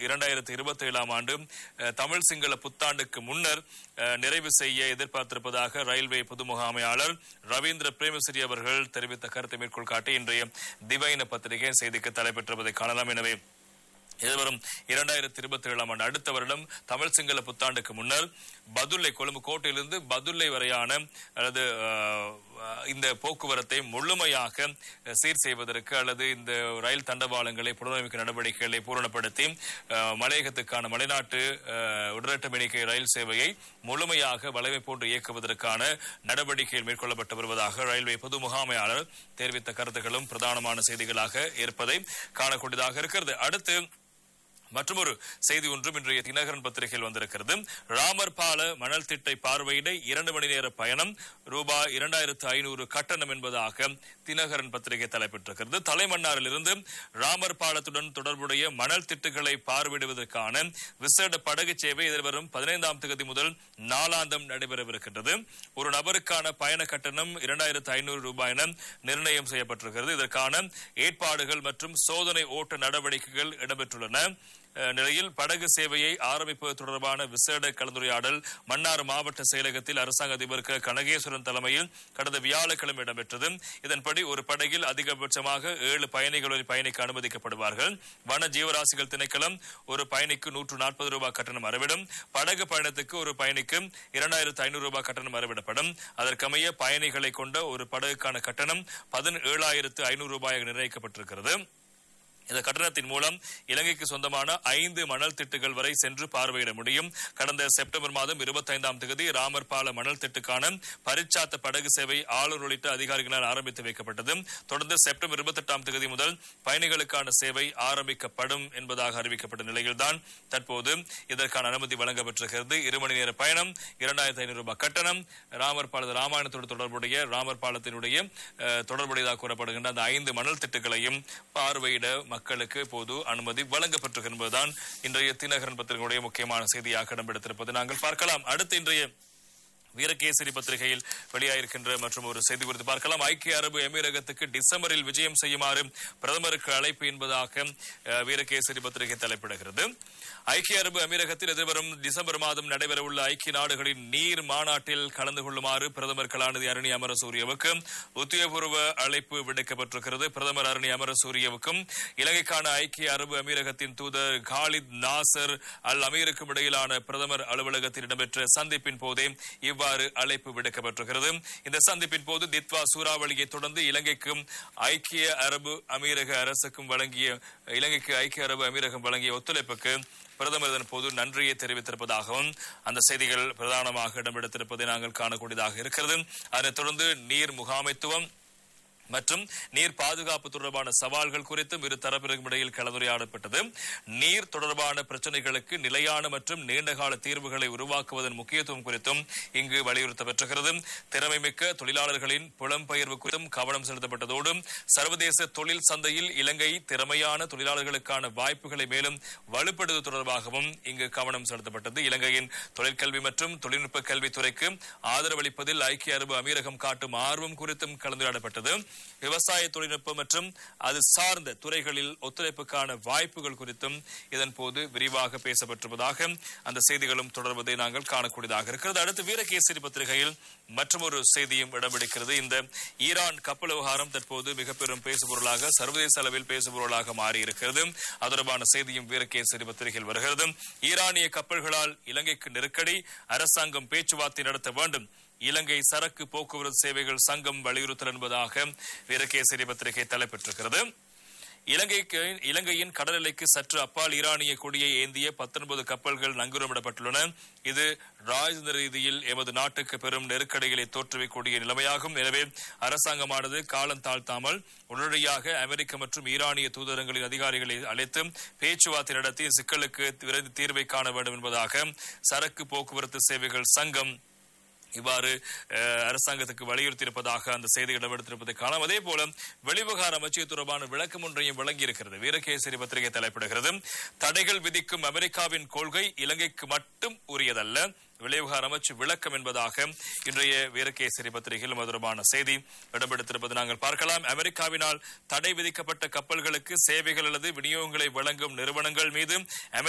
இரண்டாயிரத்தி இருபத்தி ஏழாம் ஆண்டு அஹ், தமிழ் சிங்கள புத்தாண்டுக்கு முன்னர் அஹ், நிறைவு செய்ய எதிர்பார்த்திருப்பதாக ரயில்வே பொது முகாமையாளர் ரவீந்திர பிரேமசிறி அவர்கள் தெரிவித்த கருத்தை மேற்கோள் காட்டி இன்றைய திவைன பத்திரிகை செய்திக்கு தலைப்பெற்றுவதை காணலாம் எனவே எதிர்வரும் இரண்டாயிரத்தி இருபத்தி ஏழாம் ஆண்டு அடுத்த வருடம் தமிழ் சிங்கள புத்தாண்டுக்கு முன்னர் பதுல்லை கொழும்பு கோட்டையிலிருந்து பதுல்லை வரையான அல்லது அஹ், இந்த போக்குவரத்தை முழுமையாக அஹ், சீர் செய்வதற்கு அல்லது இந்த ரயில் தண்டவாளங்களை புனரமைக்கும் நடவடிக்கைகளை பூரணப்படுத்தி அஹ், மலையகத்துக்கான மலைநாட்டு அஹ், உடனட்ட எண்ணிக்கை ரயில் சேவையை முழுமையாக வளைவை போன்று இயக்குவதற்கான நடவடிக்கைகள் மேற்கொள்ளப்பட்டு வருவதாக ரயில்வே பொது முகாமையாளர் தெரிவித்த கருத்துக்களும் பிரதானமான செய்திகளாக இருப்பதை காணக்கூடியதாக இருக்கிறது அடுத்து மற்றொரு செய்தி ஒன்றும் இன்றைய தினகரன் பத்திரிகையில் வந்திருக்கிறது ராமர் பால மணல் திட்டை பார்வையிட இரண்டு மணி நேர பயணம் ரூபாய் இரண்டாயிரத்து ஐநூறு கட்டணம் என்பதாக தினகரன் பத்திரிகை தலைப்பெற்றிருக்கிறது தலைமன்னாரிலிருந்து ராமர் பாலத்துடன் தொடர்புடைய மணல் திட்டுகளை பார்வையிடுவதற்கான விசேட படகு சேவை எதிர்வரும் பதினைந்தாம் தேதி முதல் நாளாந்தம் நடைபெறவிருக்கின்றது ஒரு நபருக்கான பயண கட்டணம் இரண்டாயிரத்து ஐநூறு ரூபாய் என நிர்ணயம் செய்யப்பட்டிருக்கிறது இதற்கான ஏற்பாடுகள் மற்றும் சோதனை ஓட்ட நடவடிக்கைகள் இடம்பெற்றுள்ளன அஹ், நிலையில் படகு சேவையை ஆரம்பிப்பது தொடர்பான விசேட கலந்துரையாடல் மன்னார் மாவட்ட செயலகத்தில் அரசாங்க அதிபர் க. கனகேஸ்வரன் தலைமையில் கடந்த வியாழக்கிழமை இடம்பெற்றது இதன்படி ஒரு படகில் அதிகபட்சமாக ஏழு பயணிகள் வரை பயணிக்க அனுமதிக்கப்படுவார்கள் வன ஜீவராசிகள் திணைக்களம் ஒரு பயணிக்கு நூற்று நாற்பது ரூபாய் கட்டணம் அறவிடும் படகு பயணத்துக்கு ஒரு பயணிக்கு இரண்டாயிரத்து ஐநூறு ரூபாய் கட்டணம் அறவிடப்படும் அதற்கமைய பயணிகளை கொண்ட ஒரு படகுக்கான கட்டணம் பதினேழாயிரத்து ஐநூறு ரூபாயாக நிர்ணயிக்கப்பட்டிருக்கிறது இந்த கட்டணத்தின் மூலம் இலங்கைக்கு சொந்தமான ஐந்து மணல் திட்டுகள் வரை சென்று பார்வையிட முடியும் கடந்த செப்டம்பர் மாதம் இருபத்தைந்தாம் தேதி ராமர் பால மணல் திட்டுக்கான பரிச்சாத்த படகு சேவை ஆளுநர் உள்ளிட்ட அதிகாரிகளால் ஆரம்பித்து வைக்கப்பட்டது தொடர்ந்து செப்டம்பர் இருபத்தெட்டாம் தேதி முதல் பயணிகளுக்கான சேவை ஆரம்பிக்கப்படும் என்பதாக அறிவிக்கப்பட்ட நிலையில்தான் தற்போது இதற்கான அனுமதி வழங்கப்பட்டிருக்கிறது இரு மணி நேர பயணம் இரண்டாயிரத்தி ஐநூறு ரூபாய் கட்டணம் ராமர் பால ராமாயணத்தோடு தொடர்புடைய ராமர் பாலத்தினுடைய அஹ், தொடர்புடையதாக கூறப்படுகின்ற அந்த ஐந்து மணல் திட்டுகளையும் பார்வையிட மக்களுக்கு இப்போது அனுமதி வழங்கப்பட்டிருக்கிறது என்பதுதான் இன்றைய தினகரன் பத்திரிகையுடைய முக்கியமான செய்தியாக இடம்பெடுத்திருப்பதை நாங்கள் பார்க்கலாம் அடுத்து இன்றைய வீரகேசரி பத்திரிகையில் வெளியாயிருக்கின்ற மற்றும் ஒரு செய்தி குறித்து பார்க்கலாம் ஐக்கிய அரபு எமிரகத்துக்கு டிசம்பரில் விஜயம் செய்யுமாறு பிரதமருக்கு அழைப்பு என்பதாக அஹ், வீரகேசரி பத்திரிகை தலைப்பிடுகிறது ஐக்கிய அரபு அமீரகத்தில் எதிர்வரும் டிசம்பர் மாதம் நடைபெறவுள்ள ஐக்கிய நாடுகளின் நீர் மாநாட்டில் கலந்து கொள்ளுமாறு பிரதமர் கலாநிதி அருணி அமரசூரியவுக்கு உத்தியோகபூர்வ அழைப்பு விடுக்கப்பட்டிருக்கிறது பிரதமர் அருணி அமரசூரியவுக்கும் இலங்கைக்கான ஐக்கிய அரபு அமீரகத்தின் தூதர் காலித் நாசர் அல் அமீருக்கும் இடையிலான பிரதமர் அலுவலகத்தில் இடம்பெற்ற சந்திப்பின் போதே இவ்வாறு அழைப்பு விடுக்கப்பட்டிருக்கிறது இந்த சந்திப்பின் போது தித்வா சூறாவளியை தொடர்ந்து இலங்கைக்கும் ஐக்கிய அரபு அமீரக அரசுக்கும் வழங்கிய இலங்கைக்கு ஐக்கிய அரபு அமீரகம் வழங்கிய ஒத்துழைப்புக்கு பிரதமர் இதன் போது நன்றியை தெரிவித்திருப்பதாகவும் அந்த செய்திகள் பிரதானமாக இடம்பெடுத்திருப்பதை நாங்கள் காணக்கூடியதாக இருக்கிறது அதனைத் தொடர்ந்து நீர் முகாமைத்துவம் மற்றும் நீர் பாதுகாப்பு தொடர்பான சவால்கள் குறித்தும் இரு தரப்பினருக்கும் இடையில் கலந்துரையாடப்பட்டது நீர் தொடர்பான பிரச்சனைகளுக்கு நிலையான மற்றும் நீண்டகால தீர்வுகளை உருவாக்குவதன் முக்கியத்துவம் குறித்தும் இங்கு வலியுறுத்தப்பட்டிருக்கிறது திறமைமிக்க தொழிலாளர்களின் புலம்பெயர்வு குறித்தும் கவனம் செலுத்தப்பட்டதோடு சர்வதேச தொழில் சந்தையில் இலங்கை திறமையான தொழிலாளர்களுக்கான வாய்ப்புகளை மேலும் வலுப்படுத்துவது தொடர்பாகவும் இங்கு கவனம் செலுத்தப்பட்டது இலங்கையின் தொழிற்கல்வி மற்றும் தொழில்நுட்ப கல்வித்துறைக்கு ஆதரவளிப்பதில் ஐக்கிய அரபு அமீரகம் காட்டும் ஆர்வம் குறித்தும் கலந்துரையாடப்பட்டது விவசாய தொழில்நுட்பம் மற்றும் அது சார்ந்த துறைகளில் ஒத்துழைப்புக்கான வாய்ப்புகள் குறித்தும் இதன் போது விரிவாக பேசப்பட்டிருப்பதாக அந்த செய்திகளும் தொடர்வதை நாங்கள் காணக்கூடியதாக இருக்கிறது அடுத்து வீரகேசரி பத்திரிகையில் மற்றொரு செய்தியும் இடம்பிடிக்கிறது இந்த ஈரான் கப்பல் விவகாரம் தற்போது மிக பெரும் பேசுபொருளாக சர்வதேச அளவில் பேசுபொருளாக மாறியிருக்கிறது அது தொடர்பான செய்தியும் வீரகேசரி பத்திரிகையில் வருகிறது ஈரானிய கப்பல்களால் இலங்கைக்கு நெருக்கடி அரசாங்கம் பேச்சுவார்த்தை நடத்த வேண்டும் இலங்கை சரக்கு போக்குவரத்து சேவைகள் சங்கம் வலியுறுத்தல் என்பதாக வீரகேசரி பத்திரிகை தலைப்பெற்றிருக்கிறது இலங்கைக்கு இலங்கையின் கடல் எல்லைக்கு சற்று அப்பால் ஈரானிய கொடியை ஏந்திய பத்தொன்பது கப்பல்கள் நங்கூரமிடப்பட்டுள்ளன இது ராஜதந்திர ரீதியில் எமது நாட்டுக்கு பெரும் நெருக்கடிகளை தோற்றுவிக்கக்கூடிய நிலைமையாகும் எனவே அரசாங்கமானது காலம் தாழ்த்தாமல் உடனடியாக அமெரிக்க மற்றும் ஈரானிய தூதரங்களின் அதிகாரிகளை அழைத்து பேச்சுவார்த்தை நடத்தி சிக்கலுக்கு விரைந்து தீர்வை காண வேண்டும் என்பதாக சரக்கு போக்குவரத்து சேவைகள் சங்கம் இவ்வாறு அஹ், அரசாங்கத்துக்கு வலியுறுத்தியிருப்பதாக அந்த செய்திகள் இடம்பெடுத்திருப்பதை காணலாம் அதே போல வெளிவிவகார அமைச்சர் தொடர்பான விளக்கம் ஒன்றையும் வழங்கியிருக்கிறது வீரகேசரி பத்திரிகை தலைப்பிடுகிறது தடைகள் விதிக்கும் அமெரிக்காவின் கொள்கை இலங்கைக்கு மட்டும் உரியதல்ல வெளிவிவகார அமைச்சு விளக்கம் என்பதாக இன்றைய வீரகேசரி பத்திரிகையில் அது தொடர்பான செய்தி இடம்பெடுத்திருப்பது நாங்கள் பார்க்கலாம் அமெரிக்காவினால் தடை விதிக்கப்பட்ட கப்பல்களுக்கு சேவைகள் அல்லது விநியோகங்களை வழங்கும் நிறுவனங்கள் மீது